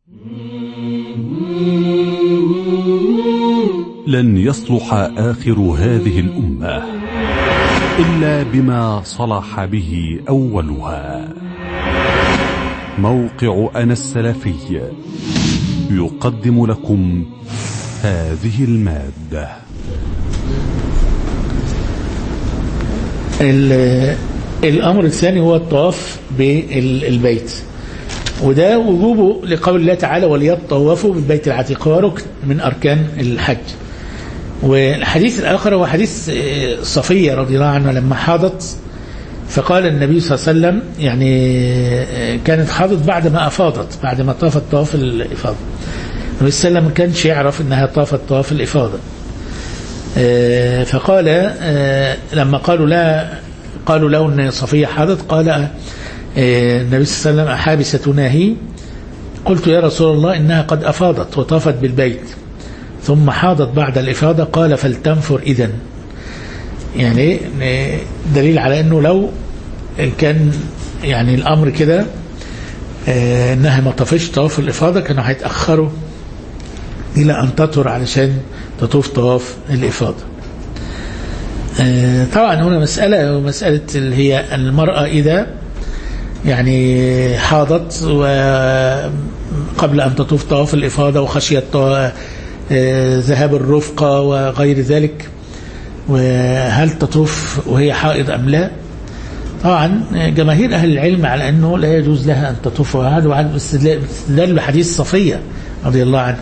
لن يصلح آخر هذه الأمة إلا بما صلح به أولها موقع أنا السلفي يقدم لكم هذه المادة الأمر الثاني هو الطواف بالبيت وده وجوبه لقول الله تعالى وليطوفوا بالبيت العتيق هو ركن من أركان الحج والحديث الآخر هو حديث صفية رضي الله عنها لما حاضت فقال النبي صلى الله عليه وسلم يعني كانت حاضت بعد ما أفاضت بعد ما طافت طواف الإفاضة النبي صلى الله عليه وسلم ما كانش يعرف أنها طافت طواف الإفاضة فقال لما قالوا لا قالوا له أن صفية حاضت قال النبي صلى الله عليه وسلم أحابستنا هي قلت يا رسول الله إنها قد أفاضت وطافت بالبيت ثم حاضت بعد الإفاضة قال فلتنفر إذن يعني دليل على أنه لو كان يعني الأمر كده أنها ما طافش طواف الإفاضة كانوا هيتأخروا إلى أن تطهر علشان تطوف طواف الإفاضة طبعا هنا مسألة مسألة اللي هي المرأة إذا يعني حاضت وقبل أن تطوف طواف الإفاضة وخشيت ذهاب الرفقة وغير ذلك وهل تطوف وهي حائض أم لا طبعا جماهير أهل العلم على أنه لا يجوز لها أن تطوف وهذا وعد باستدلال بحديث صفية رضي الله عنها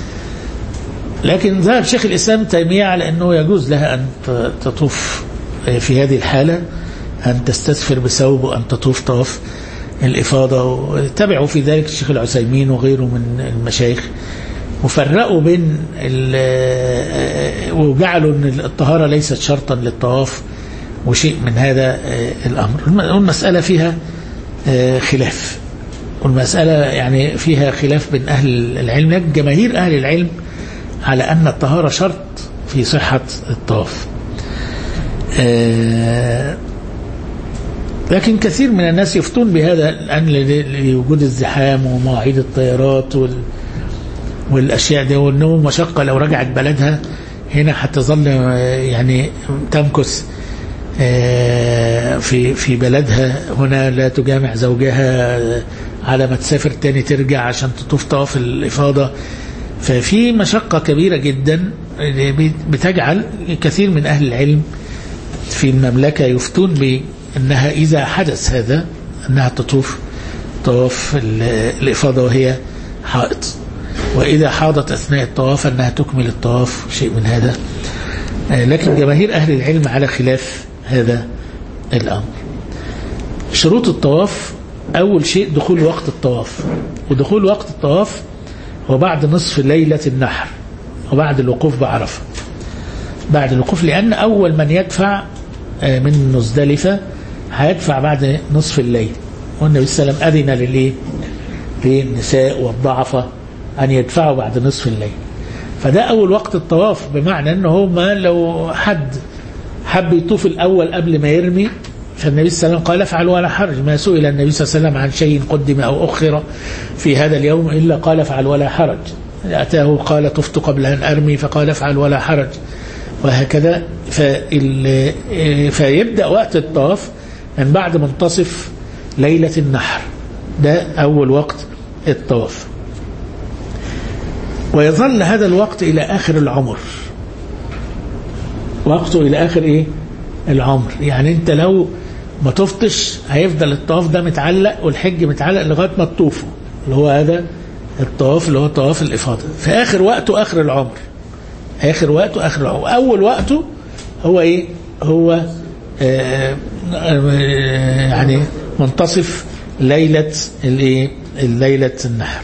لكن ذهب شيخ الإسلام تيمية على أنه يجوز لها أن تطوف في هذه الحالة أن تستسفر بثوب وأن تطوف طواف الإفاضة وتبعوا في ذلك الشيخ العثيمين وغيره من المشايخ وفرقوا بين وجعلوا أن الطهارة ليست شرطا للطواف وشيء من هذا الأمر والمسألة فيها خلاف والمسألة يعني فيها خلاف بين أهل العلم لكن جماهير أهل العلم على أن الطهارة شرط في صحة الطواف لكن كثير من الناس يفتون بهذا الآن لوجود الزحام ومواعيد الطيارات وال والأشياء دي وأنه مشقة لو رجعت بلدها هنا هتظل يعني تمكث في في بلدها هنا لا تجامع زوجها على ما تسافر تاني ترجع عشان تطوف طواف الإفاضة ففي مشقة كبيرة جدا بتجعل كثير من أهل العلم في المملكة يفتون بأنها إذا حدث هذا أنها تطوف طواف الإفاضة وهي حائط وإذا حاضت أثناء الطواف أنها تكمل الطواف شيء من هذا لكن جماهير أهل العلم على خلاف هذا الأمر شروط الطواف أول شيء دخول وقت الطواف ودخول وقت الطواف هو بعد نصف ليلة النحر وبعد الوقوف بعرفة بعد الوقوف لأن أول من يدفع من مزدلفة هيدفع بعد نصف الليل والنبي صلى الله عليه وسلم أذن للإيه؟ للنساء والضعفة أن يدفعوا بعد نصف الليل فده أول وقت الطواف بمعنى أنه ما لو حد حب يطوف الأول قبل ما يرمي فالنبي صلى الله عليه وسلم قال افعل ولا حرج ما سئل النبي صلى الله عليه وسلم عن شيء قدم أو أخر في هذا اليوم إلا قال افعل ولا حرج أتاه قال طفت قبل أن أرمي فقال افعل ولا حرج وهكذا فيبدأ وقت الطواف من بعد منتصف ليلة النحر ده أول وقت الطواف ويظل هذا الوقت إلى آخر العمر وقته إلى آخر إيه العمر يعني أنت لو ما طفتش هيفضل الطواف ده متعلق والحج متعلق لغاية ما تطوفه اللي هو هذا الطواف اللي هو طواف الإفاضة في آخر وقته آخر العمر آخر وقته آخر العمر أول وقته هو إيه هو آه يعني منتصف ليلة الإيه الليلة النحر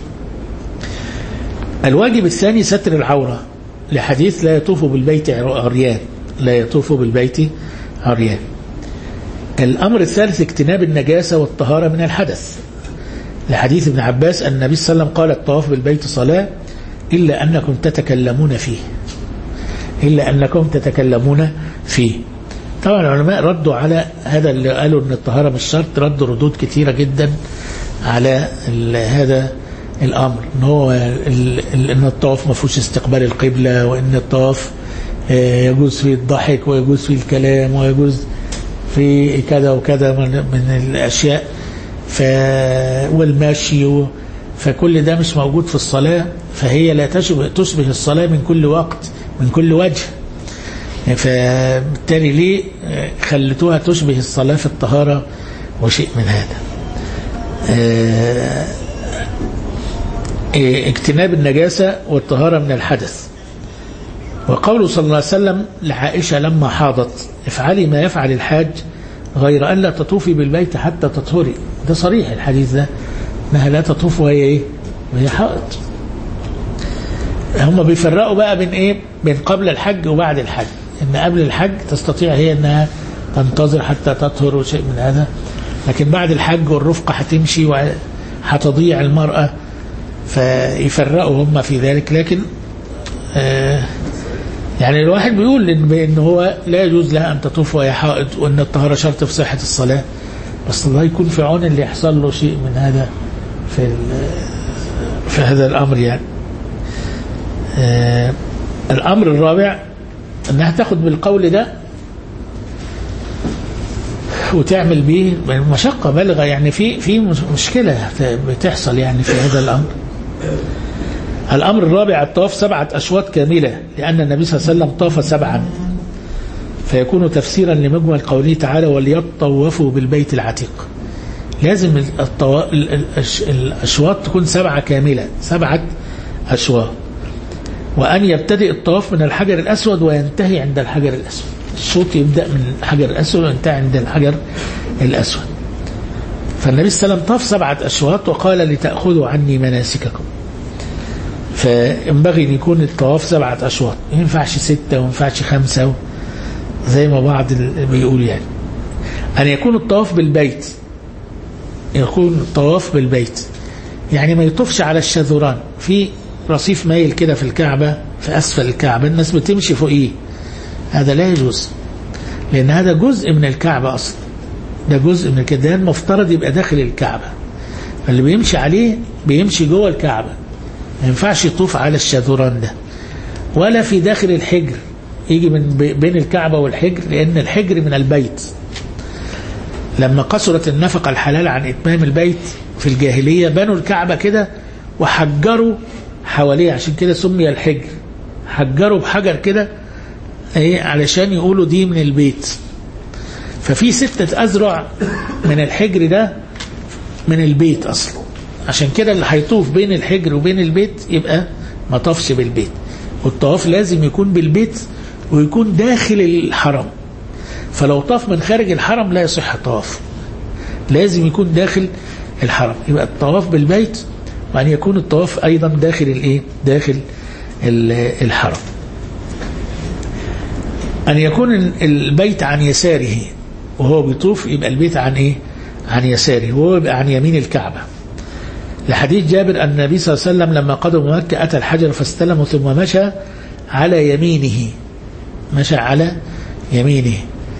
الواجب الثاني ستر العورة لحديث لا يطوف بالبيت عريان لا يطوف بالبيت عريان الأمر الثالث اجتناب النجاسة والطهارة من الحدث لحديث ابن عباس أن النبي صلى الله عليه وسلم قال الطواف بالبيت صلاة إلا أنكم تتكلمون فيه إلا أنكم تتكلمون فيه طبعا العلماء ردوا على هذا اللي قالوا أن الطهارة مش شرط ردوا ردود كثيرة جدا على هذا الامر ان هو ال- ال- ان الطواف ما فيهوش استقبال القبله وان الطواف آه، يجوز فيه الضحك ويجوز فيه الكلام ويجوز في كذا وكذا من, من الاشياء ف والمشي و- فكل ده مش موجود في الصلاه فهي لا تشبه تشبه الصلاه من كل وقت من كل وجه فبالتالي ليه آه، خلتوها تشبه الصلاه في الطهاره وشيء من هذا آه، آه، اجتناب النجاسه والطهاره من الحدث وقوله صلى الله عليه وسلم لعائشة لما حاضت افعلي ما يفعل الحاج غير أن لا تطوفي بالبيت حتى تطهري ده صريح الحديث ده انها لا تطوف وهي ايه وهي حائض هم بيفرقوا بقى بين ايه بين قبل الحج وبعد الحج ان قبل الحج تستطيع هي انها تنتظر حتى تطهر وشيء من هذا لكن بعد الحج والرفقة هتمشي وهتضيع المرأة فيفرقوا هم في ذلك لكن آه يعني الواحد بيقول إن, بأن هو لا يجوز لها أن تطوف وهي حائض وأن الطهارة شرط في صحة الصلاة بس الله يكون في عون اللي يحصل له شيء من هذا في في هذا الأمر يعني آه الأمر الرابع أنها تاخد بالقول ده وتعمل به مشقة بالغة يعني في في مشكلة بتحصل يعني في هذا الأمر الأمر الرابع الطواف سبعة أشواط كاملة لأن النبي صلى الله عليه وسلم طاف سبعا فيكون تفسيرا لمجمل قوله تعالى وليطوفوا بالبيت العتيق لازم الطو... الأش... الأشواط تكون سبعة كاملة سبعة أشواط وأن يبتدئ الطواف من الحجر الأسود وينتهي عند الحجر الأسود الشوط يبدأ من الحجر الأسود وينتهي عند الحجر الأسود فالنبي صلى الله عليه وسلم طاف سبعة أشواط وقال لتأخذوا عني مناسككم فينبغي أن يكون الطواف سبعة أشواط ما ينفعش ستة وما ينفعش خمسة زي ما بعض بيقول يعني أن يكون الطواف بالبيت يكون الطواف بالبيت يعني ما يطوفش على الشذران في رصيف مايل كده في الكعبة في أسفل الكعبة الناس بتمشي فوقيه هذا لا يجوز لأن هذا جزء من الكعبة أصلا ده جزء من كده ده المفترض يبقى داخل الكعبة فاللي بيمشي عليه بيمشي جوه الكعبة ما ينفعش يطوف على الشذران ده ولا في داخل الحجر يجي من بين الكعبة والحجر لأن الحجر من البيت لما قصرت النفقة الحلال عن إتمام البيت في الجاهلية بنوا الكعبة كده وحجروا حواليه عشان كده سمي الحجر حجروا بحجر كده ايه علشان يقولوا دي من البيت ففي ستة أذرع من الحجر ده من البيت أصلا عشان كده اللي هيطوف بين الحجر وبين البيت يبقى ما طافش بالبيت والطواف لازم يكون بالبيت ويكون داخل الحرم فلو طاف من خارج الحرم لا يصح الطواف لازم يكون داخل الحرم يبقى الطواف بالبيت وأن يكون الطواف أيضا داخل الإيه داخل الحرم أن يكون البيت عن يساره وهو بيطوف يبقى البيت عن إيه عن يساره وهو يبقى عن يمين الكعبة لحديث جابر أن النبي صلى الله عليه وسلم لما قدم مكة أتى الحجر فاستلم ثم مشى على يمينه مشى على يمينه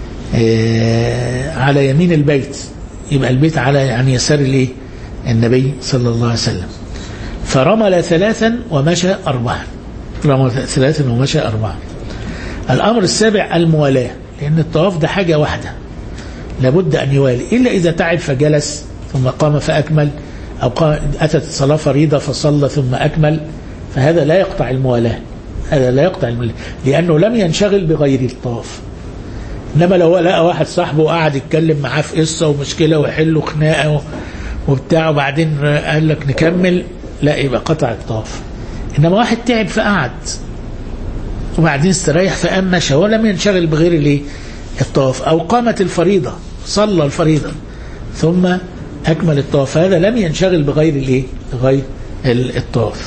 على يمين البيت يبقى البيت على عن يسار الايه النبي صلى الله عليه وسلم فرمل ثلاثا ومشى أربعا رمل ثلاثا ومشى أربعا الأمر السابع الموالاة لأن الطواف ده حاجة واحدة لابد أن يوالي إلا إذا تعب فجلس ثم قام فأكمل أو قام أتت صلاة فريضة فصلى ثم أكمل فهذا لا يقطع الموالاة هذا لا يقطع الموالاة لأنه لم ينشغل بغير الطواف إنما لو لقى واحد صاحبه قاعد يتكلم معاه في قصة ومشكلة ويحلوا خناقة وبتاع وبعدين قال لك نكمل لا يبقى قطع الطواف إنما واحد تعب فقعد وبعدين استريح فقام مشى ولم ينشغل بغير الايه الطواف أو قامت الفريضة صلى الفريضة ثم أكمل الطواف هذا لم ينشغل بغير الايه غير الطواف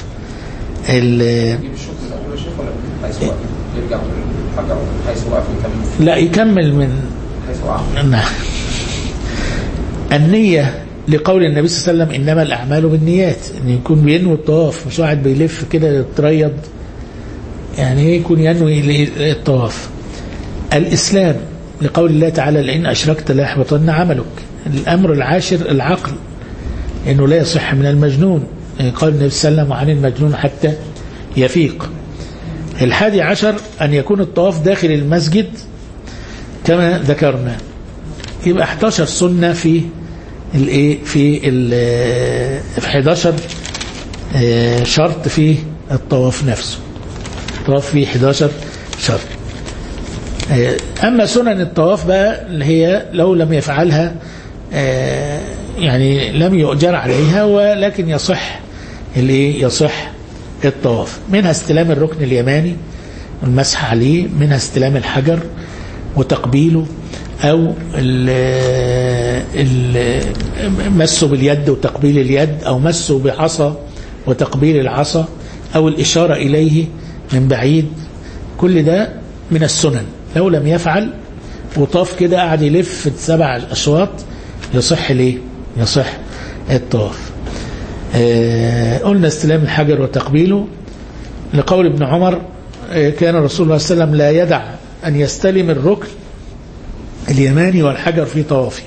لا يكمل من نعم النية لقول النبي صلى الله عليه وسلم إنما الأعمال بالنيات أن يكون بينوي الطواف مش واحد بيلف كده يتريض يعني ايه يكون ينوي الطواف الإسلام لقول الله تعالى لئن أشركت لا يحبطن عملك الأمر العاشر العقل إنه لا يصح من المجنون قال النبي صلى الله عليه وسلم عن المجنون حتى يفيق الحادي عشر أن يكون الطواف داخل المسجد كما ذكرنا يبقى 11 سنة في الايه في ال 11 شرط في الطواف نفسه الطواف فيه 11 شرط أما سنن الطواف بقى اللي هي لو لم يفعلها يعني لم يؤجر عليها ولكن يصح اللي يصح الطواف منها استلام الركن اليماني والمسح عليه منها استلام الحجر وتقبيله أو مسه باليد وتقبيل اليد أو مسه بعصا وتقبيل العصا أو الإشارة إليه من بعيد كل ده من السنن لو لم يفعل وطاف كده قاعد يلف سبع أشواط يصح ليه يصح الطواف آه قلنا استلام الحجر وتقبيله لقول ابن عمر آه كان رسول الله صلى الله عليه وسلم لا يدع أن يستلم الركن اليماني والحجر في طوافه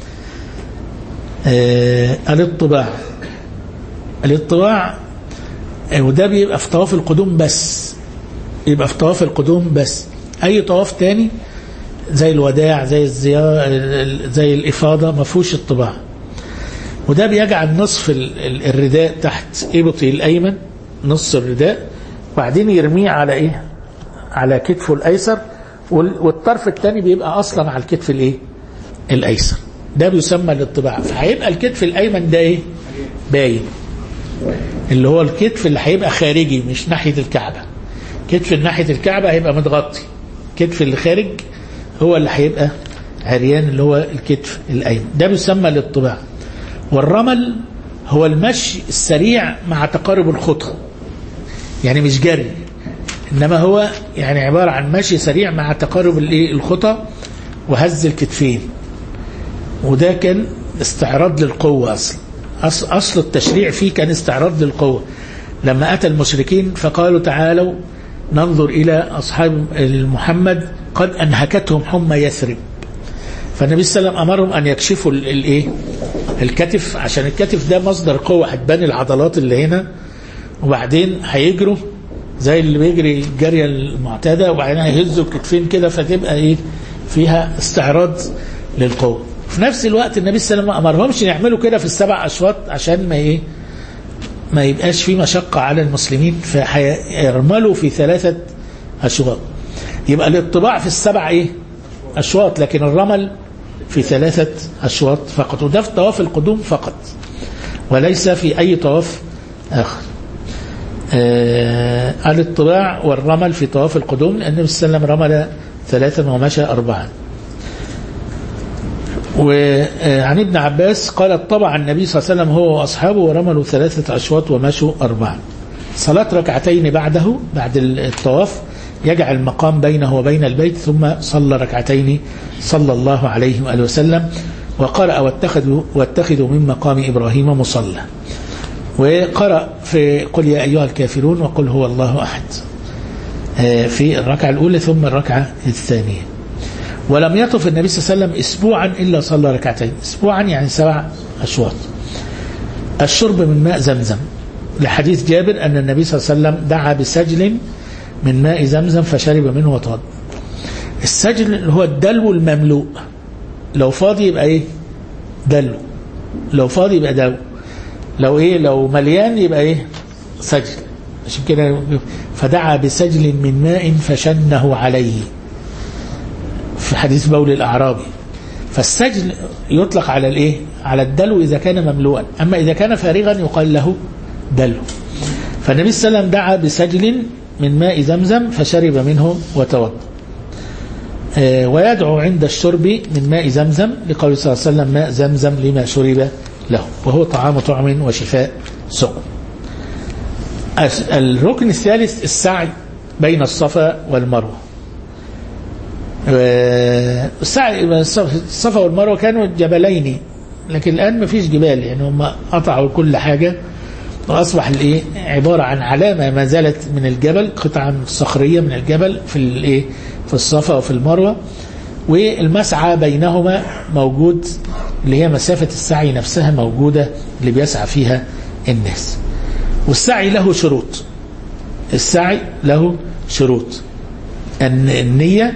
آه الاطباع الاطباع وده بيبقى في طواف القدوم بس يبقى في طواف القدوم بس اي طواف تاني زي الوداع زي الزيارة زي الإفاضة ما فيهوش الطباع وده بيجعل نصف الرداء تحت إبطي الأيمن نص الرداء وبعدين يرميه على إيه على كتفه الأيسر والطرف الثاني بيبقى أصلا على الكتف الإيه الأيسر ده بيسمى الاطباع فهيبقى الكتف الأيمن ده إيه باين اللي هو الكتف اللي هيبقى خارجي مش ناحية الكعبة كتف ناحية الكعبة هيبقى متغطي كتف اللي خارج هو اللي هيبقى عريان اللي هو الكتف الأيمن ده بيسمى الاطباع والرمل هو المشي السريع مع تقارب الخطى يعني مش جري إنما هو يعني عبارة عن مشي سريع مع تقارب الخطى وهز الكتفين وده كان استعراض للقوة أصلا أصل التشريع فيه كان استعراض للقوة لما أتى المشركين فقالوا تعالوا ننظر إلى أصحاب محمد قد أنهكتهم حمى يثرب فالنبي صلى الله عليه وسلم أمرهم أن يكشفوا الإيه الكتف عشان الكتف ده مصدر قوة هتبان العضلات اللي هنا وبعدين هيجروا زي اللي بيجري الجارية المعتادة وبعدين هيهزوا الكتفين كده فتبقى إيه فيها استعراض للقوة في نفس الوقت النبي صلى الله عليه وسلم ما امرهمش يعملوا كده في السبع اشواط عشان ما ايه ما يبقاش في مشقة على المسلمين فيرملوا في ثلاثة أشواط يبقى الاطباع في السبع ايه أشواط لكن الرمل في ثلاثة أشواط فقط وده في طواف القدوم فقط وليس في أي طواف آخر آه الاطباع والرمل في طواف القدوم لأن النبي صلى الله عليه وسلم رمل ثلاثا ومشى أربعا وعن ابن عباس قال طبع النبي صلى الله عليه وسلم هو وأصحابه ورملوا ثلاثة أشواط ومشوا أربعا صلاة ركعتين بعده بعد الطواف يجعل المقام بينه وبين البيت ثم صلى ركعتين صلى الله عليه وآله وسلم وقرأ واتخذوا, واتخذوا من مقام إبراهيم مصلى وقرأ في قل يا أيها الكافرون وقل هو الله أحد في الركعة الأولى ثم الركعة الثانية ولم يطف النبي صلى الله عليه وسلم اسبوعا الا صلى ركعتين اسبوعا يعني سبع اشواط الشرب من ماء زمزم لحديث جابر ان النبي صلى الله عليه وسلم دعا بسجل من ماء زمزم فشرب منه وطاد السجل هو الدلو المملوء لو فاضي يبقى ايه دلو لو فاضي يبقى دلو لو ايه لو مليان يبقى ايه سجل عشان كده فدعا بسجل من ماء فشنه عليه في حديث بول الأعرابي فالسجل يطلق على الايه على الدلو إذا كان مملوءا أما إذا كان فارغا يقال له دلو فالنبي صلى الله عليه وسلم دعا بسجل من ماء زمزم فشرب منه وتوضا آه ويدعو عند الشرب من ماء زمزم لقول صلى الله عليه وسلم ماء زمزم لما شرب له وهو طعام طعم وشفاء سقم الركن الثالث السعي بين الصفا والمروه السعي الصفا والمروه كانوا جبلين لكن الان ما فيش جبال يعني هم قطعوا كل حاجه واصبح الايه عباره عن علامه ما زالت من الجبل قطعه صخريه من الجبل في الايه في الصفا وفي المروه والمسعى بينهما موجود اللي هي مسافه السعي نفسها موجوده اللي بيسعى فيها الناس والسعي له شروط السعي له شروط أن النية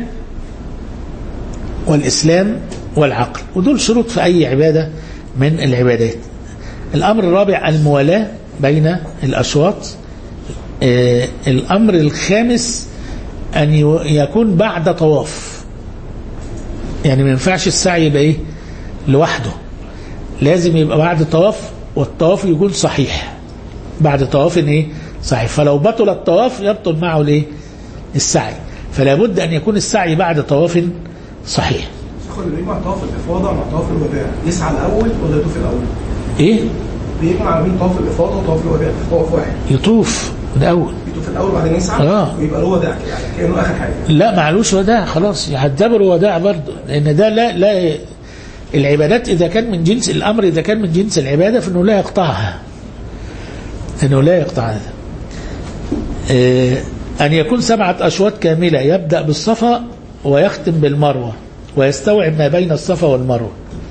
والإسلام والعقل ودول شروط في أي عبادة من العبادات الأمر الرابع الموالاة بين الأشواط آه الأمر الخامس أن يكون بعد طواف يعني ما ينفعش السعي يبقى إيه لوحده لازم يبقى بعد طواف والطواف يكون صحيح بعد طواف إيه صحيح فلو بطل الطواف يبطل معه الإيه السعي فلا بد أن يكون السعي بعد طواف صحيح يدخل يجمع طواف الافاضه مع طواف الوداع يسعى الاول ولا يطوف الاول؟ ايه بيجمع بين طواف الافاضه وطواف الوداع طواف واحد يطوف الاول يطوف الاول وبعدين يسعى آه. ويبقى له وداع كده يعني كانه اخر حاجه لا معلوش وداع خلاص يعتبر وداع برضه لان ده لا لا العبادات اذا كان من جنس الامر اذا كان من جنس العباده فانه لا يقطعها انه لا يقطعها آه ان يكون سبعه اشواط كامله يبدا بالصفا ويختم بالمروه ويستوعب ما بين الصفا والمروه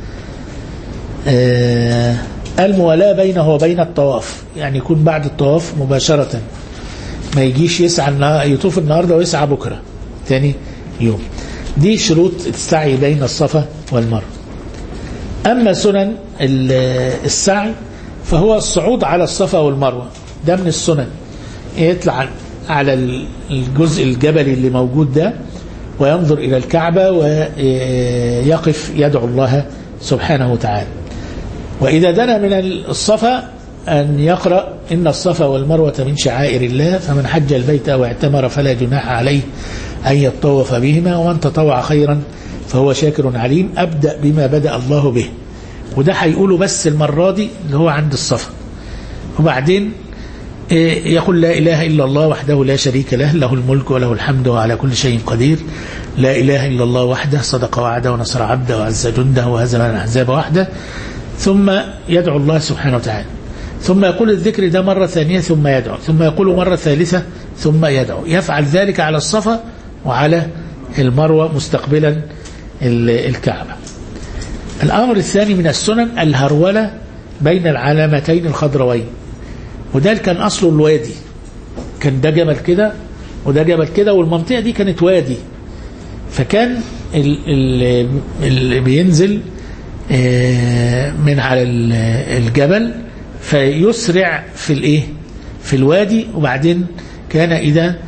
آه الموالاه بينه وبين الطواف يعني يكون بعد الطواف مباشره ما يجيش يسعى النهار يطوف النهارده ويسعى بكره تاني يوم دي شروط السعي بين الصفا والمروه اما سنن السعي فهو الصعود على الصفا والمروه ده من السنن يطلع على الجزء الجبلي اللي موجود ده وينظر إلى الكعبة ويقف يدعو الله سبحانه وتعالى وإذا دنا من الصفا أن يقرأ إن الصفا والمروة من شعائر الله فمن حج البيت أو اعتمر فلا جناح عليه أن يطوف بهما ومن تطوع خيرا فهو شاكر عليم أبدأ بما بدأ الله به وده هيقوله بس المرة دي اللي هو عند الصفا وبعدين يقول لا إله إلا الله وحده لا شريك له له الملك وله الحمد وعلى كل شيء قدير لا إله إلا الله وحده صدق وعده ونصر عبده وعز جنده وهزم الأحزاب وحده ثم يدعو الله سبحانه وتعالى ثم يقول الذكر ده مرة ثانية ثم يدعو ثم يقول مرة ثالثة ثم يدعو يفعل ذلك على الصفا وعلى المروة مستقبلا الكعبة الأمر الثاني من السنن الهرولة بين العلامتين الخضروين وده كان أصله الوادي كان ده جبل كده وده جبل كده والمنطقة دي كانت وادي فكان اللي بينزل من على الجبل فيسرع في الايه في الوادي وبعدين كان إذا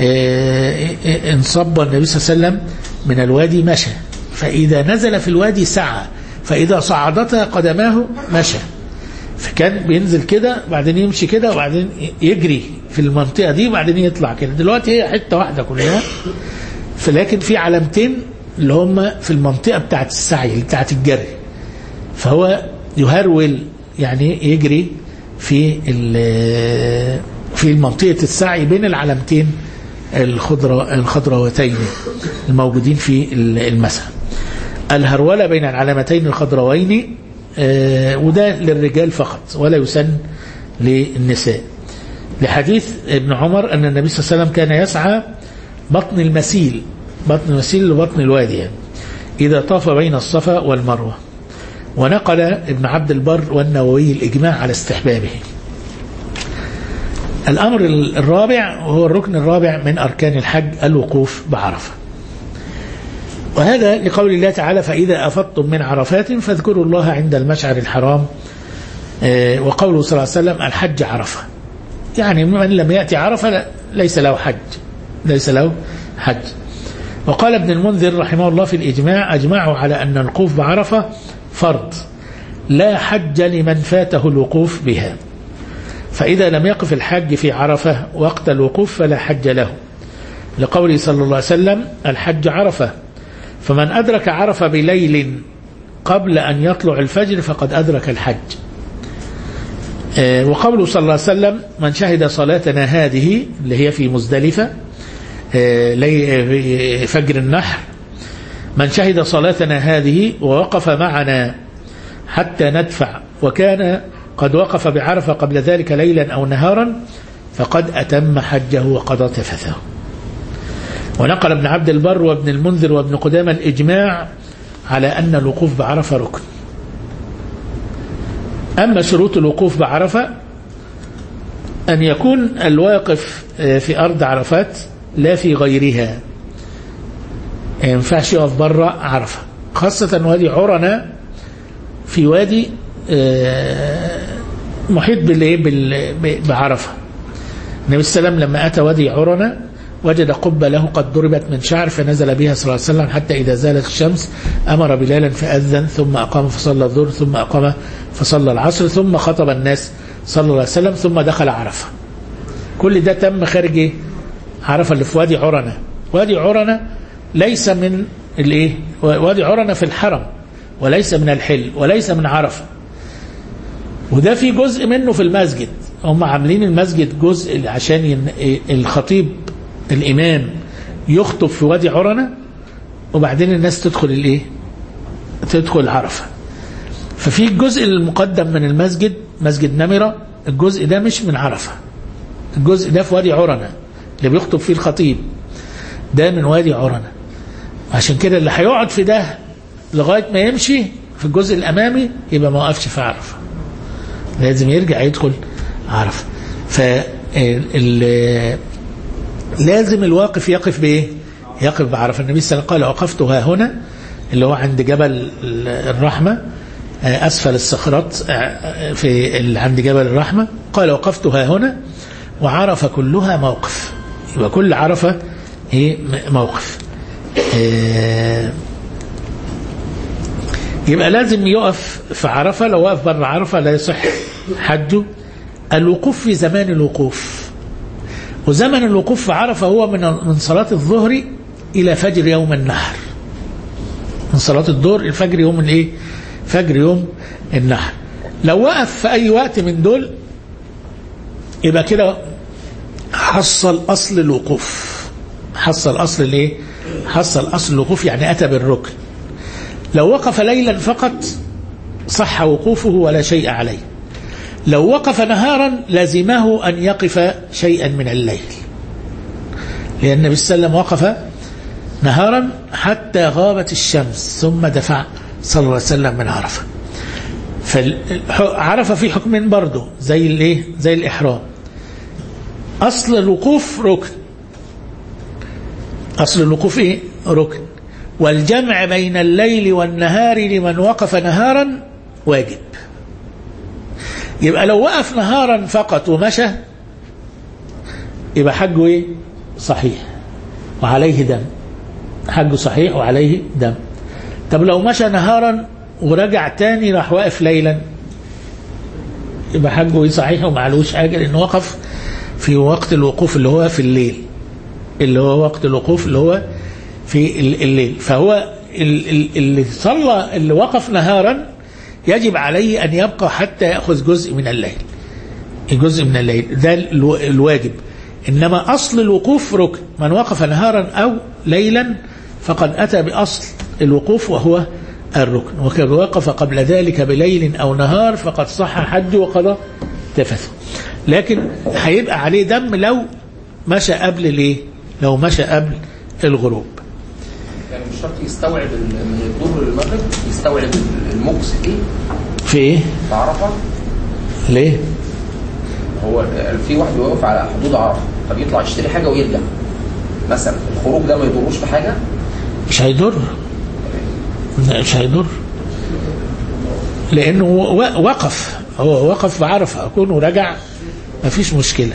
انصب النبي صلى الله عليه وسلم من الوادي مشى فإذا نزل في الوادي سعى فإذا صعدتا قدماه مشى فكان بينزل كده بعدين يمشي كده وبعدين يجري في المنطقة دي وبعدين يطلع كده دلوقتي هي حتة واحدة كلها فلكن في علامتين اللي هم في المنطقة بتاعت السعي بتاعت الجري فهو يهرول يعني يجري في في منطقة السعي بين العلامتين الخضرة الخضروتين الموجودين في المسح الهرولة بين العلامتين الخضروين آه وده للرجال فقط ولا يسن للنساء لحديث ابن عمر أن النبي صلى الله عليه وسلم كان يسعى بطن المسيل بطن المسيل لبطن الوادي يعني إذا طاف بين الصفا والمروة ونقل ابن عبد البر والنووي الإجماع على استحبابه الأمر الرابع وهو الركن الرابع من أركان الحج الوقوف بعرفة وهذا لقول الله تعالى فإذا أفضتم من عرفات فاذكروا الله عند المشعر الحرام وقوله صلى الله عليه وسلم الحج عرفة يعني من لم يأتي عرفة ليس له حج ليس له حج وقال ابن المنذر رحمه الله في الإجماع أجمعوا على أن الوقوف بعرفة فرض لا حج لمن فاته الوقوف بها فإذا لم يقف الحج في عرفة وقت الوقوف فلا حج له لقوله صلى الله عليه وسلم الحج عرفة فمن أدرك عرفة بليل قبل أن يطلع الفجر فقد أدرك الحج وقوله صلى الله عليه وسلم من شهد صلاتنا هذه اللي هي في مزدلفة فجر النحر من شهد صلاتنا هذه ووقف معنا حتى ندفع وكان قد وقف بعرفة قبل ذلك ليلا أو نهارا فقد أتم حجه وقضى تفثه ونقل ابن عبد البر وابن المنذر وابن قدامة الإجماع على أن الوقوف بعرفة ركن أما شروط الوقوف بعرفة أن يكون الواقف في أرض عرفات لا في غيرها ما ينفعش يقف بره عرفة خاصة وادي عرنة في وادي محيط بالايه بعرفة النبي صلى الله عليه وسلم لما أتى وادي عرنة وجد قبة له قد ضربت من شعر فنزل بها صلى الله عليه وسلم حتى إذا زالت الشمس أمر بلالا فأذن ثم أقام فصلى الظهر ثم أقام فصلى العصر ثم خطب الناس صلى الله عليه وسلم ثم دخل عرفة كل ده تم خارج ايه عرفة اللي في وادي عرنة وادي عرنة ليس من الايه وادي عرنة في الحرم وليس من الحل وليس من عرفة وده في جزء منه في المسجد هم عاملين المسجد جزء عشان ين... الخطيب الإمام يخطب في وادي عرنة وبعدين الناس تدخل الايه تدخل عرفة ففي الجزء المقدم من المسجد مسجد نمرة الجزء ده مش من عرفة الجزء ده في وادي عرنة اللي بيخطب فيه الخطيب ده من وادي عرنة عشان كده اللي هيقعد في ده لغاية ما يمشي في الجزء الأمامي يبقى ما وقفش في عرفة لازم يرجع يدخل عرفة ف لازم الواقف يقف بايه يقف بعرفة النبي صلى الله عليه وسلم قال وقفت ها هنا اللي هو عند جبل الرحمة أسفل الصخرات في عند جبل الرحمة قال وقفت ها هنا وعرف كلها موقف يبقى كل عرفة هي موقف يبقى لازم يقف في عرفة لو وقف بره عرفة لا يصح حجه الوقوف في زمان الوقوف وزمن الوقوف في عرفة هو من من صلاة الظهر إلى فجر يوم النحر من صلاة الظهر الفجر يوم الايه فجر يوم النحر لو وقف في أي وقت من دول يبقى كده حصل أصل الوقوف حصل أصل الايه حصل أصل الوقوف يعني أتى بالركن لو وقف ليلا فقط صح وقوفه ولا شيء عليه لو وقف نهارا لزمه أن يقف شيئا من الليل لأن النبي صلى الله عليه وسلم وقف نهارا حتى غابت الشمس ثم دفع صلى الله عليه وسلم من عرفة فعرفة في حكم برضه زي الايه زي الإحرام أصل الوقوف ركن أصل الوقوف إيه ركن والجمع بين الليل والنهار لمن وقف نهارا واجب يبقى لو وقف نهارا فقط ومشى يبقى حجه ايه صحيح وعليه دم حجه صحيح وعليه دم طب لو مشى نهارا ورجع تاني راح واقف ليلا يبقى حجه ايه صحيح ومعلوش حاجه لانه وقف في وقت الوقوف اللي هو في الليل اللي هو وقت الوقوف اللي هو في الليل فهو اللي صلى اللي وقف نهارا يجب عليه أن يبقى حتى يأخذ جزء من الليل جزء من الليل ده الواجب إنما أصل الوقوف ركن من وقف نهارا أو ليلا فقد أتى بأصل الوقوف وهو الركن وكان وقف قبل ذلك بليل أو نهار فقد صح حج وقضى تفث لكن هيبقى عليه دم لو مشى قبل ليه لو مشى قبل الغروب يعني مش شرط يستوعب من الظهر للمغرب يستوعب المكس ايه في ايه في عرفه ليه هو في واحد واقف على حدود عرفه فبيطلع يشتري حاجه ويرجع مثلا الخروج ده ما يضروش في حاجه مش هيضر مش هيضر لانه وقف هو وقف بعرفه اكون ورجع ما فيش مشكله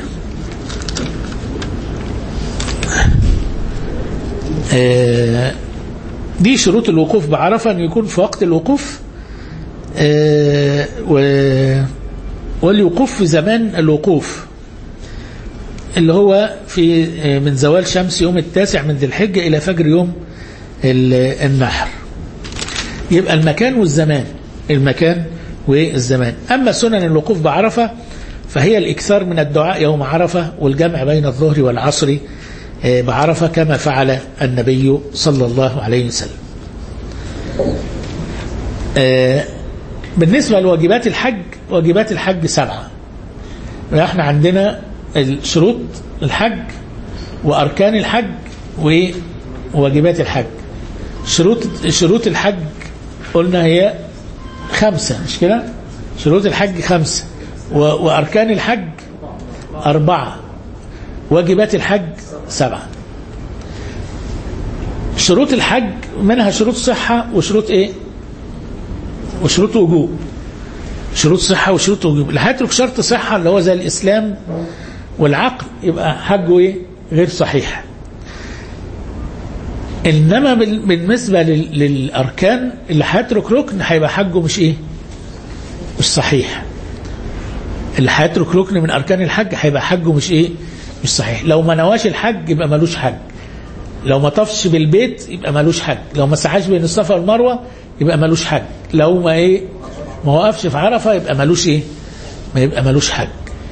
آه دي شروط الوقوف بعرفة أن يكون في وقت الوقوف آه والوقوف في زمان الوقوف اللي هو في من زوال شمس يوم التاسع من ذي الحجة إلى فجر يوم النحر يبقى المكان والزمان المكان والزمان أما سنن الوقوف بعرفة فهي الإكثار من الدعاء يوم عرفة والجمع بين الظهر والعصر بعرفة كما فعل النبي صلى الله عليه وسلم بالنسبة لواجبات الحج واجبات الحج سبعة احنا عندنا شروط الحج وأركان الحج وواجبات الحج شروط شروط الحج قلنا هي خمسة مش كده شروط الحج خمسة وأركان الحج أربعة واجبات الحج سبعة شروط الحج منها شروط صحة وشروط ايه وشروط وجوب شروط صحة وشروط وجوب اللي هيترك شرط صحة اللي هو زي الإسلام والعقل يبقى حجه ايه غير صحيح انما بال- بالنسبة لل- للأركان اللي هيترك ركن هيبقى حجه مش ايه مش صحيح اللي هيترك ركن من أركان الحج هيبقى حجه مش ايه مش صحيح لو ما نواش الحج يبقى ملوش حج لو ما طافش بالبيت يبقى ملوش حج لو ما سعاش بين الصفا والمروه يبقى ملوش حج لو ما ايه ما وقفش في عرفه يبقى ملوش ايه ما يبقى ملوش حج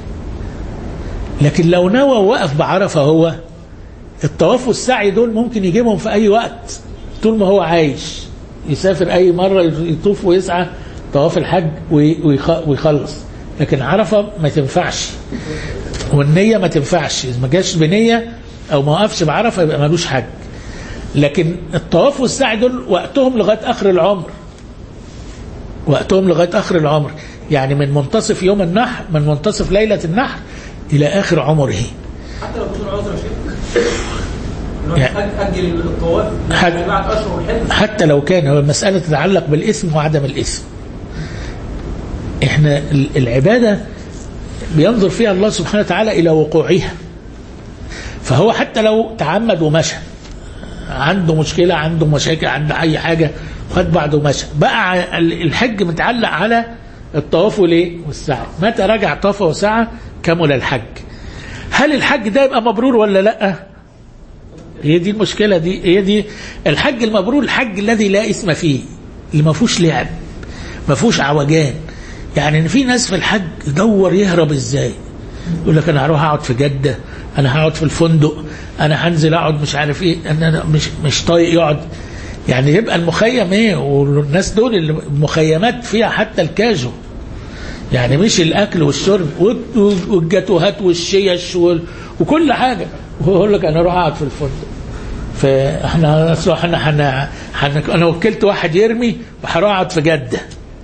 لكن لو نوى ووقف بعرفه هو الطواف والسعي دول ممكن يجيبهم في اي وقت طول ما هو عايش يسافر اي مره يطوف ويسعى طواف الحج وي- ويخ- ويخلص لكن عرفه ما تنفعش والنية ما تنفعش إذا ما جاش بنية أو ما وقفش بعرفة يبقى ملوش حج لكن الطواف والسعي دول وقتهم لغاية آخر العمر وقتهم لغاية آخر العمر يعني من منتصف يوم النحر من منتصف ليلة النحر إلى آخر عمره حتى لو بدون عذر يا شيخ إن هو يعني- أج- أجل الطواف حد- يعني بعد أشهر الحج حتى لو كان هو المسألة تتعلق بالإثم وعدم الإثم إحنا ال- العبادة بينظر فيها الله سبحانه وتعالى إلى وقوعها فهو حتى لو تعمد ومشى عنده مشكلة عنده مشاكل عنده أي حاجة خد بعده ومشى بقى ع- ال- الحج متعلق على الطواف والايه والسعي متى رجع طاف وسعى كمل الحج هل الحج ده يبقى مبرور ولا لا هي دي المشكلة دي هي دي الحج المبرور الحج الذي لا اسم فيه اللي ما فيهوش لعب ما فيهوش عوجان يعني إن في ناس في الحج يدور يهرب ازاي يقول لك انا هروح اقعد في جدة انا هقعد في الفندق انا هنزل اقعد مش عارف ايه انا أنا مش مش طايق يقعد يعني يبقى المخيم ايه والناس دول اللي المخيمات فيها حتى الكاجو يعني مش الاكل والشرب وال- والجاتوهات والشيش وال- وكل حاجه وهو يقول لك انا اروح اقعد في الفندق فاحنا اصل احنا حنا حنا انا وكلت واحد يرمي وهروح اقعد في جده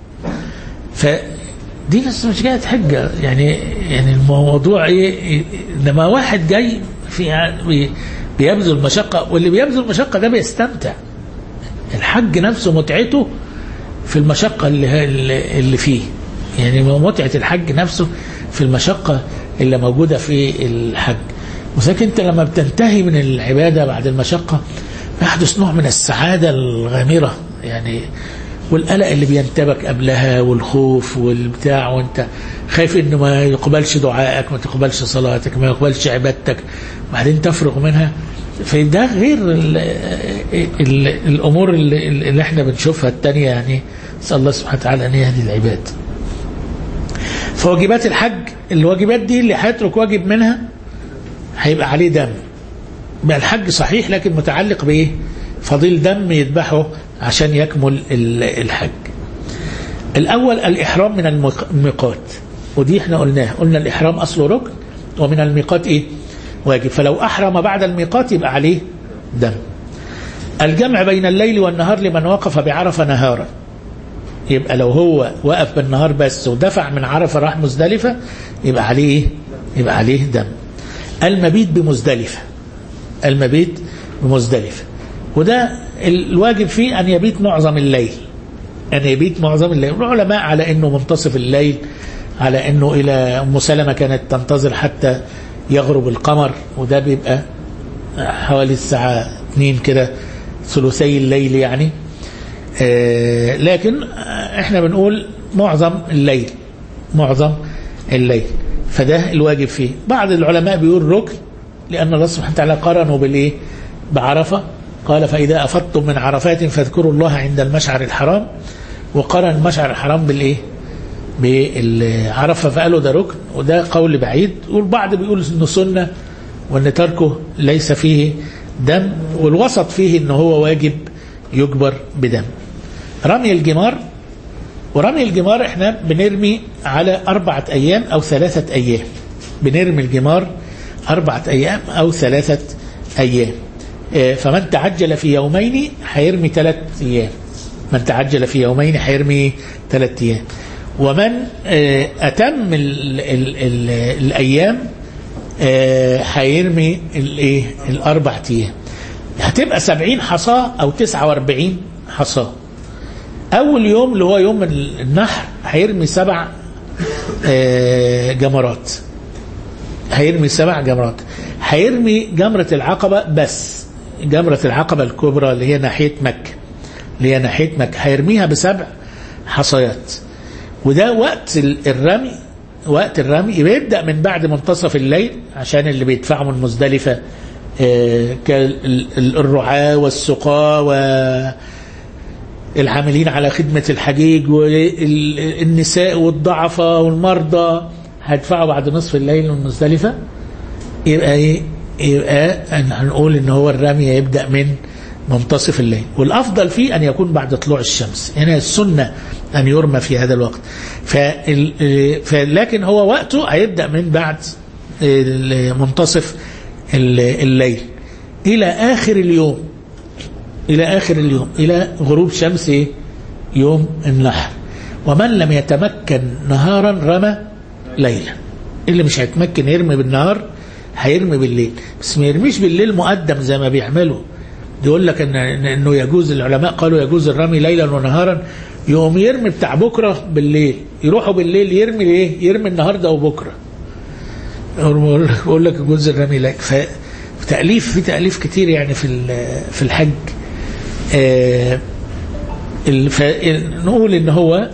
فدي ناس مش جايه تحج يعني يعني الموضوع ايه انما واحد جاي في بي- بيبذل مشقه واللي بيبذل مشقه ده بيستمتع الحج نفسه متعته في المشقه اللي اللي فيه يعني متعه الحج نفسه في المشقه اللي موجوده في الحج وذلك انت لما بتنتهي من العباده بعد المشقه يحدث نوع من السعاده الغامره يعني والقلق اللي بينتابك قبلها والخوف والبتاع وانت خايف انه ما يقبلش دعائك ما تقبلش صلاتك ما يقبلش عبادتك وبعدين تفرغ منها فده غير ال ال الامور اللي, اللي احنا بنشوفها التانية يعني نسال الله سبحانه وتعالى ان يهدي العباد فواجبات الحج الواجبات دي اللي هيترك واجب منها هيبقى عليه دم بقى الحج صحيح لكن متعلق بايه فضيل دم يذبحه عشان يكمل ال- الحج الاول الاحرام من الميق- الميقات ودي احنا قلناها قلنا الاحرام اصله ركن ومن الميقات ايه واجب فلو احرم بعد الميقات يبقى عليه دم الجمع بين الليل والنهار لمن وقف بعرفه نهارا يبقى لو هو وقف بالنهار بس ودفع من عرفه راح مزدلفه يبقى عليه ايه يبقى عليه دم المبيت بمزدلفه المبيت بمزدلفه وده الواجب فيه أن يبيت معظم الليل أن يبيت معظم الليل العلماء على أنه منتصف الليل على أنه إلى أم سلمة كانت تنتظر حتى يغرب القمر وده بيبقى حوالي الساعة 2 كده ثلثي الليل يعني آه لكن احنا بنقول معظم الليل معظم الليل فده الواجب فيه بعض العلماء بيقول ركن لأن الله سبحانه وتعالى قرنه بالإيه بعرفة قال فإذا أفضتم من عرفات فاذكروا الله عند المشعر الحرام وقرن المشعر الحرام بالإيه بالعرفة فقالوا ده ركن وده قول بعيد والبعض بيقول انه سنة وان تركه ليس فيه دم والوسط فيه ان هو واجب يجبر بدم رمي الجمار ورمي الجمار احنا بنرمي على أربعة أيام أو ثلاثة أيام بنرمي الجمار أربعة أيام أو ثلاثة أيام اه فمن تعجل في يومين هيرمي ثلاث أيام من تعجل في يومين هيرمي ثلاث أيام ومن اه أتم ال ال ال الأيام آه، هيرمي الايه الاربع ايام هتبقى 70 حصاه او 49 حصاه اول يوم اللي هو يوم النحر هيرمي سبع آه، جمرات هيرمي سبع جمرات هيرمي جمرة العقبة بس جمرة العقبة الكبرى اللي هي ناحية مكة اللي هي ناحية مكة هيرميها بسبع حصيات وده وقت ال- الرمي وقت الرمي بيبدأ من بعد منتصف الليل عشان اللي بيدفعوا من مزدلفة آه، كالرعاة والسقاة والعاملين على خدمة الحجيج والنساء والضعفاء والمرضى هيدفعوا بعد نصف الليل من مزدلفة يبقى ايه يبقى أن هنقول ان هو الرمي يبدأ من منتصف الليل والافضل فيه ان يكون بعد طلوع الشمس هنا السنة ان يرمى في هذا الوقت فال... فلكن هو وقته هيبدأ من بعد ال- منتصف ال- الليل الى اخر اليوم الى اخر اليوم الى غروب شمس إيه؟ يوم النحر ومن لم يتمكن نهارا رمى ليلا اللي مش هيتمكن يرمي بالنهار هيرمي بالليل بس ما يرميش بالليل مقدم زي ما بيعملوا يقول لك إن انه يجوز العلماء قالوا يجوز الرمي ليلا ونهارا يقوم يرمي بتاع بكره بالليل يروحوا بالليل يرمي ايه يرمي النهارده وبكره بقول لك يجوز الرمي ليل ف- تأليف في تأليف كتير يعني في ال- في الحج آه، ال- ف- نقول ان هو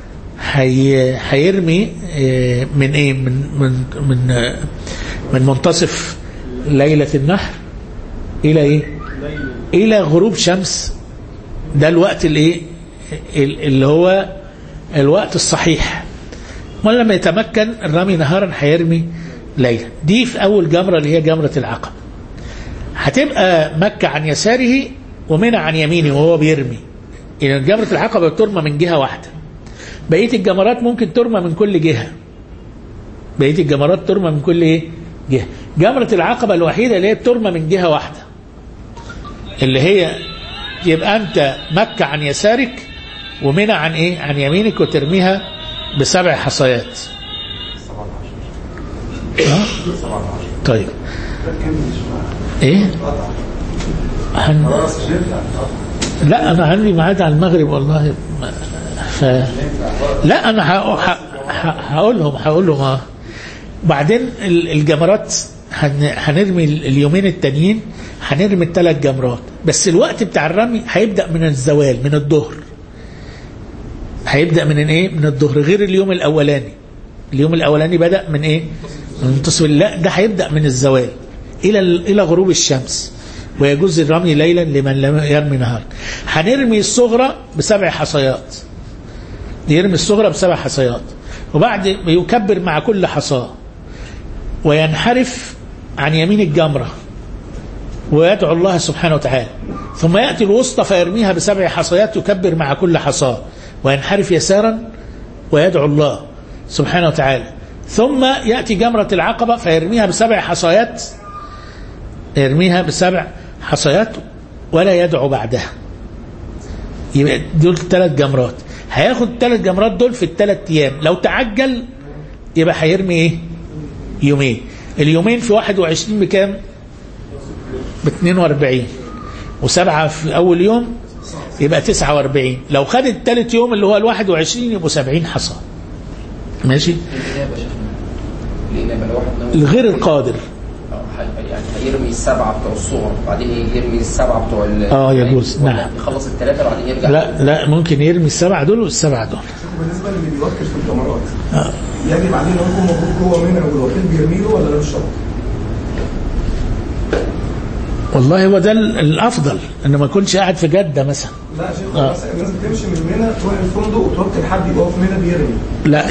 هي هيرمي آه، من ايه من من من آه، من منتصف ليلة النحر الى ايه الى غروب شمس ده الوقت الايه ال- اللي هو الوقت الصحيح ولما يتمكن الرمي نهارا هيرمي ليلا دي في اول جمرة اللي هي جمرة العقبة هتبقى مكة عن يساره ومنى عن يمينه وهو بيرمي إذا جمرة العقبة ترمى من جهة واحدة بقية الجمرات ممكن ترمى من كل جهة بقية الجمرات ترمى من كل ايه جهة جمرة العقبة الوحيدة اللي هي بترمى من جهة واحدة اللي هي يبقى أنت مكة عن يسارك ومنى عن ايه عن يمينك وترميها بسبع حصيات ها؟ طيب ايه هن... لا انا عندي ميعاد على المغرب والله ف... لا انا ه... ه... ه... هقولهم هقولهم اه بعدين ال- الجمرات هن... هنرمي ال- اليومين التانيين هنرمي الثلاث جمرات بس الوقت بتاع الرمي هيبدا من الزوال من الظهر هيبدا من ايه من الظهر غير اليوم الاولاني اليوم الاولاني بدا من ايه من منتصف لا ده هيبدا من الزوال الى ال- الى غروب الشمس ويجوز الرمي ليلا لمن لم يرمي نهارا هنرمي الصغرى بسبع حصيات يرمي الصغرى بسبع حصيات وبعد يكبر مع كل حصاه وينحرف عن يمين الجمره ويدعو الله سبحانه وتعالى ثم يأتي الوسطى فيرميها بسبع حصيات يكبر مع كل حصاة وينحرف يسارا ويدعو الله سبحانه وتعالى ثم يأتي جمرة العقبة فيرميها بسبع حصيات يرميها بسبع حصيات ولا يدعو بعدها يبقى دول ثلاث جمرات هياخد ثلاث جمرات دول في الثلاث ايام لو تعجل يبقى هيرمي ايه يومين اليومين في 21 بكام ب 42 وسبعة في أول يوم يبقى 49 لو خد الثالث يوم اللي هو ال 21 يبقوا 70 حصى ماشي الإنابة يا شيخنا. الإنابة لو واحد ناوي الغير القادر آه، هي- يعني هيرمي السبعة بتوع الصغر بعدين يجي يرمي السبعة بتوع ال آه، يجوز. ولا نعم. يخلص الثلاثة بعدين يرجع لا لا ممكن يرمي السبعة دول والسبعة دول بالنسبه للي بيوكل في الجمرات يجب عليه ان هو يكون موجود جوه منى والوكيل بيرمي له ولا ده مش شرط؟ والله هو ده ال- الأفضل إنه ما يكونش قاعد في جدة مثلا لا يا شيخ آه. مثلا الناس بتمشي من منى تروح الفندق وتوكل حد يبقى هو في منى بيرمي لا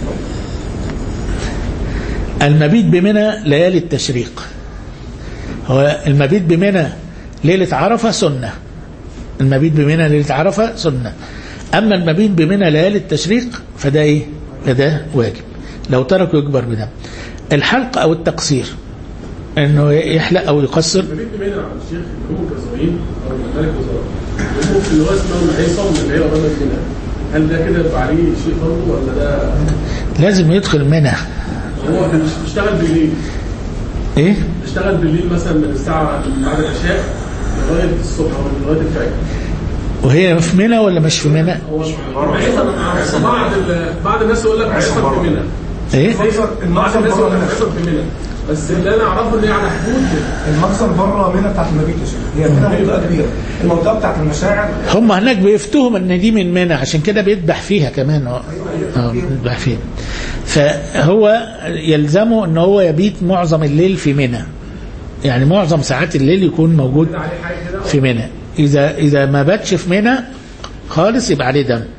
المبيت بمنى ليالي التشريق هو المبيت بمنى ليلة عرفة سنة المبيت بمنى ليلة عرفة سنة أما المبيت بمنى ليالي التشريق فده إيه فده واجب لو تركوا يجبر بده الحلق أو التقصير إنه يحلق أو يقصر بيت منع عن الشيخ اللي هو كزعيم او ملك وزراء وممكن اللي هو اسمه اللي هيصوم اللي هي رمضان منها هل ده كده يبقى عليه شيء برضه ولا ده لازم يدخل منى هو مش بيشتغل بالليل ايه اشتغل بالليل مثلا من الساعه بعد العشاء لغايه الصبح او لغايه الفجر وهي في منى ولا مش في منى هو بعيدا بعض ال- بعض الناس يقول لك هيحصل في منى ايه بعض المقصد الناس يقول بره لك منى هيحصل في منى بس اللي انا اعرفه ان هي على حدود المقصد بره منى بتاعت المبيت يا شيخ هي منى منطقه كبيره المنطقه بتاعت المشاعر هم هناك بيفتهم ان دي من منى عشان كده بيذبح فيها كمان اه آه، بيذبح فيها فهو يلزمه ان هو يبيت معظم الليل في منى يعني معظم ساعات الليل يكون موجود عليه حاجه كده في منى اذا اذا ما باتش في منى خالص يبقى عليه دم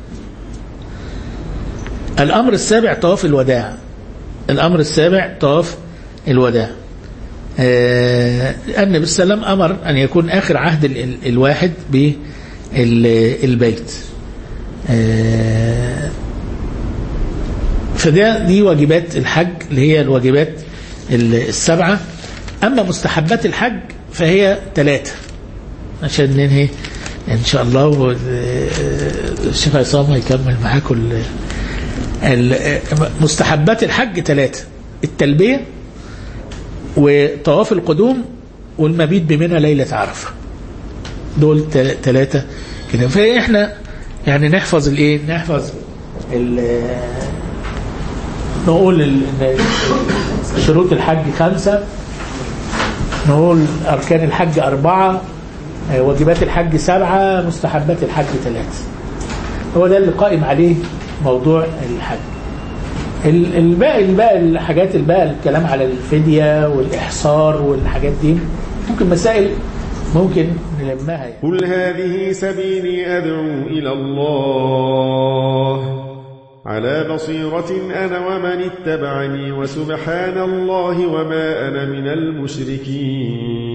الامر السابع طواف الوداع الامر السابع طواف الوداع آه، النبي صلى الله عليه وسلم امر ان يكون اخر عهد ال- ال- الواحد بالبيت آه، فده دي واجبات الحج اللي هي الواجبات ال- السبعه اما مستحبات الحج فهي ثلاثه عشان ننهي ان شاء الله و- الشيخ عصام هيكمل معاكم ال- ال- مستحبات الحج ثلاثه التلبيه وطواف القدوم والمبيت بمنى ليله عرفه دول ثلاثه كده فاحنا يعني نحفظ الايه نحفظ ال- نقول ال- شروط الحج خمسه نقول أركان الحج أربعة آه، واجبات الحج سبعة مستحبات الحج ثلاثة هو ده اللي قائم عليه موضوع الحج ال- الباقي الباقي الحاجات الباقي الكلام على الفدية والإحصار والحاجات دي ممكن مسائل ممكن نلمها يعني. قل هذه سبيلي أدعو إلى الله على بصيرة أنا ومن اتبعني وسبحان الله وما أنا من المشركين